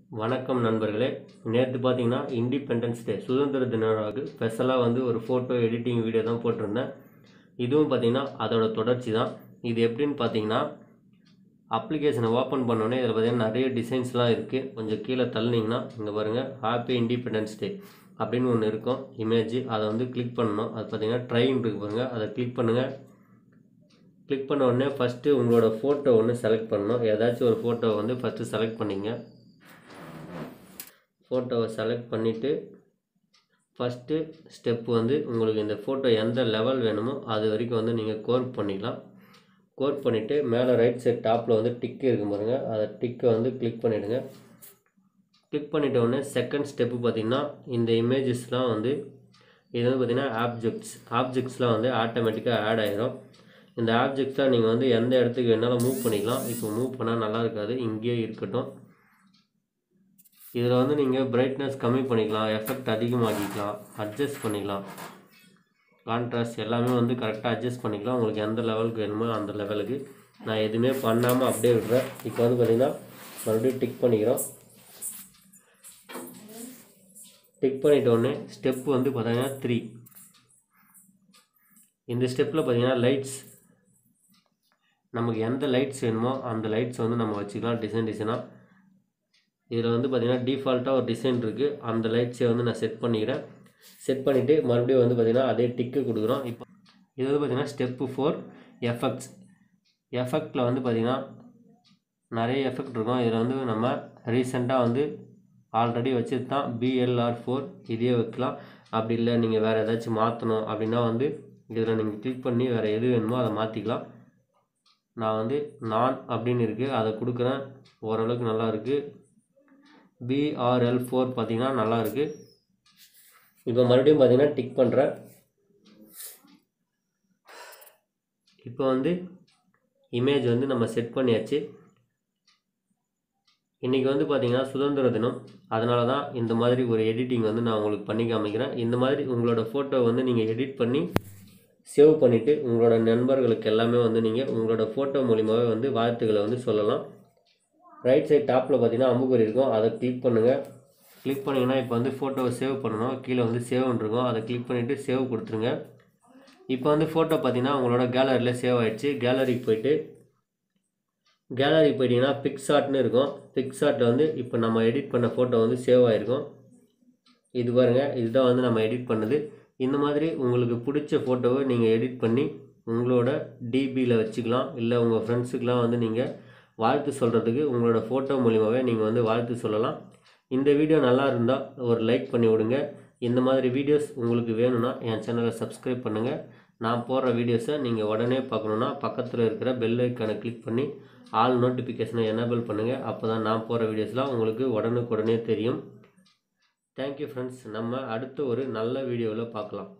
வணக்கம் நண்பர்களே நேற்று பார்த்தீங்கன்னா இண்டிபெண்டன்ஸ் டே சுதந்திர தின விழாவுக்கு ஸ்பெஷலாக வந்து ஒரு ஃபோட்டோ எடிட்டிங் வீடியோ தான் போட்டிருந்தேன் இதுவும் பார்த்தீங்கன்னா அதோட தொடர்ச்சி தான் இது எப்படின்னு பார்த்தீங்கன்னா அப்ளிகேஷனை ஓப்பன் பண்ணோன்னே இதில் பார்த்தீங்கன்னா நிறைய டிசைன்ஸ்லாம் இருக்குது கொஞ்சம் கீழே தள்ளினீங்கன்னா இங்கே பாருங்கள் ஹாப்பி இண்டிபெண்டன்ஸ் டே அப்படின்னு ஒன்று இருக்கும் இமேஜ் அதை வந்து கிளிக் பண்ணணும் அது பார்த்தீங்கன்னா ட்ரைன் இருக்கு பாருங்கள் அதை கிளிக் பண்ணுங்கள் கிளிக் பண்ண உடனே ஃபஸ்ட்டு உங்களோட ஃபோட்டோ ஒன்று செலக்ட் பண்ணணும் ஏதாச்சும் ஒரு ஃபோட்டோ வந்து ஃபஸ்ட்டு செலக்ட் பண்ணிங்க ஃபோட்டோவை செலக்ட் பண்ணிவிட்டு ஃபஸ்ட்டு ஸ்டெப் வந்து உங்களுக்கு இந்த ஃபோட்டோ எந்த லெவல் வேணுமோ அது வரைக்கும் வந்து நீங்கள் கோர்ப் பண்ணிக்கலாம் கோர்ப் பண்ணிவிட்டு மேலே ரைட் சைட் டாப்பில் வந்து டிக்கு இருக்கும் பாருங்க அதை டிக்கை வந்து கிளிக் பண்ணிவிடுங்க கிளிக் பண்ணிட்ட உடனே செகண்ட் ஸ்டெப்பு பார்த்திங்கன்னா இந்த இமேஜஸ்லாம் வந்து இது வந்து பார்த்திங்கன்னா ஆப்ஜெக்ட்ஸ் ஆப்ஜெக்ட்ஸ்லாம் வந்து ஆட்டோமேட்டிக்காக ஆட் ஆயிரும் இந்த ஆப்ஜெக்ட்ஸ்லாம் நீங்கள் வந்து எந்த இடத்துக்கு வேணாலும் மூவ் பண்ணிக்கலாம் இப்போ மூவ் பண்ணால் நல்லா இருக்காது இங்கேயே இருக்கட்டும் இதில் வந்து நீங்கள் பிரைட்னஸ் கம்மி பண்ணிக்கலாம் எஃபெக்ட் அதிகமாக்கிக்கலாம் அட்ஜஸ்ட் பண்ணிக்கலாம் கான்ட்ராஸ்ட் எல்லாமே வந்து கரெக்டாக அட்ஜஸ்ட் பண்ணிக்கலாம் உங்களுக்கு எந்த லெவலுக்கு வேணுமோ அந்த லெவலுக்கு நான் எதுவுமே பண்ணாமல் அப்படியே விடுறேன் இப்போ வந்து பார்த்திங்கன்னா மறுபடியும் டிக் பண்ணிக்கிறோம் டிக் பண்ணிட்ட உடனே ஸ்டெப் வந்து பார்த்தீங்கன்னா த்ரீ இந்த ஸ்டெப்பில் பார்த்தீங்கன்னா லைட்ஸ் நமக்கு எந்த லைட்ஸ் வேணுமோ அந்த லைட்ஸ் வந்து நம்ம வச்சுக்கலாம் டிசைன் டிசைனாக இதில் வந்து பார்த்திங்கன்னா டிஃபால்ட்டாக ஒரு டிசைன் இருக்குது அந்த லைட்ஸை வந்து நான் செட் பண்ணிக்கிறேன் செட் பண்ணிவிட்டு மறுபடியும் வந்து பார்த்திங்கன்னா அதே டிக்கு கொடுக்குறோம் இப்போ இது வந்து பார்த்திங்கன்னா ஸ்டெப்பு ஃபோர் எஃபெக்ட்ஸ் எஃபெக்டில் வந்து பார்த்திங்கன்னா நிறைய எஃபெக்ட் இருக்கும் இதில் வந்து நம்ம ரீசெண்டாக வந்து ஆல்ரெடி வச்சது தான் பிஎல்ஆர் ஃபோர் இதே வைக்கலாம் அப்படி இல்லை நீங்கள் வேறு ஏதாச்சும் மாற்றணும் அப்படின்னா வந்து இதில் நீங்கள் கிளிக் பண்ணி வேறு எது வேணுமோ அதை மாற்றிக்கலாம் நான் வந்து நான் அப்படின்னு இருக்குது அதை கொடுக்குறேன் ஓரளவுக்கு நல்லா இருக்குது பிஆர்எல் ஃபோர் பார்த்தீங்கன்னா நல்லா இருக்குது இப்போ மறுபடியும் பார்த்தீங்கன்னா டிக் பண்ணுறேன் இப்போ வந்து இமேஜ் வந்து நம்ம செட் பண்ணியாச்சு இன்றைக்கி வந்து பார்த்திங்கன்னா சுதந்திர தினம் அதனால தான் இந்த மாதிரி ஒரு எடிட்டிங் வந்து நான் உங்களுக்கு பண்ணி காமிக்கிறேன் இந்த மாதிரி உங்களோட ஃபோட்டோ வந்து நீங்கள் எடிட் பண்ணி சேவ் பண்ணிவிட்டு உங்களோட நண்பர்களுக்கு எல்லாமே வந்து நீங்கள் உங்களோட ஃபோட்டோ மூலிமாவே வந்து வாழ்த்துக்களை வந்து சொல்லலாம் ரைட் சைட் டாப்பில் பார்த்தீங்கன்னா அம்புக்குறி இருக்கும் அதை கிளிக் பண்ணுங்கள் கிளிக் பண்ணிங்கன்னா இப்போ வந்து ஃபோட்டோவை சேவ் பண்ணணும் கீழே வந்து சேவ்னு இருக்கும் அதை கிளிக் பண்ணிவிட்டு சேவ் கொடுத்துருங்க இப்போ வந்து ஃபோட்டோ பார்த்தீங்கன்னா உங்களோட கேலரியில் சேவ் ஆகிடுச்சு கேலரிக்கு போயிட்டு கேலரிக்கு போயிட்டீங்கன்னா பிக்ஸாட்னு இருக்கும் பிக்ஸாட்டில் வந்து இப்போ நம்ம எடிட் பண்ண ஃபோட்டோ வந்து சேவ் ஆகிருக்கும் இது பாருங்கள் இதுதான் வந்து நம்ம எடிட் பண்ணது இந்த மாதிரி உங்களுக்கு பிடிச்ச ஃபோட்டோவை நீங்கள் எடிட் பண்ணி உங்களோட டிபியில் வச்சுக்கலாம் இல்லை உங்கள் ஃப்ரெண்ட்ஸுக்கெலாம் வந்து நீங்கள் வாழ்த்து சொல்கிறதுக்கு உங்களோட ஃபோட்டோ மூலிமாவே நீங்கள் வந்து வாழ்த்து சொல்லலாம் இந்த வீடியோ நல்லா இருந்தால் ஒரு லைக் பண்ணி விடுங்க இந்த மாதிரி வீடியோஸ் உங்களுக்கு வேணும்னா என் சேனலை சப்ஸ்கிரைப் பண்ணுங்கள் நான் போடுற வீடியோஸை நீங்கள் உடனே பார்க்கணுன்னா பக்கத்தில் இருக்கிற பெல் ஐக்கானை கிளிக் பண்ணி ஆல் நோட்டிஃபிகேஷனை எனேபிள் பண்ணுங்கள் அப்போ தான் நான் போடுற வீடியோஸ்லாம் உங்களுக்கு உடனுக்குடனே தெரியும் தேங்க்யூ ஃப்ரெண்ட்ஸ் நம்ம அடுத்த ஒரு நல்ல வீடியோவில் பார்க்கலாம்